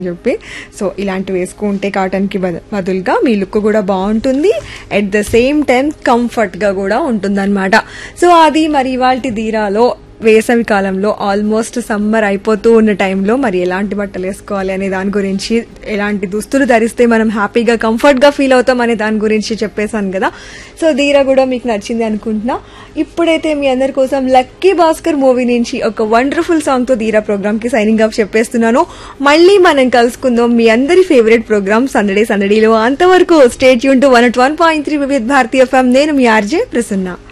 చెప్పి సో ఇలాంటివి వేసుకుంటే కాటన్ కి బద- బదులుగా మీ లుక్ కూడా బాగుంటుంది at the same time comfort గా కూడా ఉంటుందన్నమాట సో అది మరి ఇవాళ ధీరాలో వేసవి కాలంలో ఆల్మోస్ట్ సమ్మర్ అయిపోతూ ఉన్న టైంలో మరి ఎలాంటి బట్టలు వేసుకోవాలి అనే దాని గురించి ఎలాంటి దుస్తులు ధరిస్తే మనం హ్యాపీగా కంఫర్ట్ గా ఫీల్ అవుతాం అనే దాని గురించి చెప్పేశాను కదా సో ధీరా కూడా మీకు నచ్చింది అనుకుంటున్నా ఇప్పుడైతే మీ అందరి కోసం లక్కీ భాస్కర్ మూవీ నుంచి ఒక వండర్ఫుల్ సాంగ్ తో ధీరా ప్రోగ్రామ్ కి సైనింగ్ ఆఫ్ చెప్పేస్తున్నాను మళ్ళీ మనం కలుసుకుందాం మీ అందరి ఫేవరెట్ ప్రోగ్రామ్ సందడే సందడిలో అంతవరకు స్టేట్ యూన్ to one one point three with భారతీయ ఎఫ్ఎం నేను మీ ఆర్జే ప్రసన్న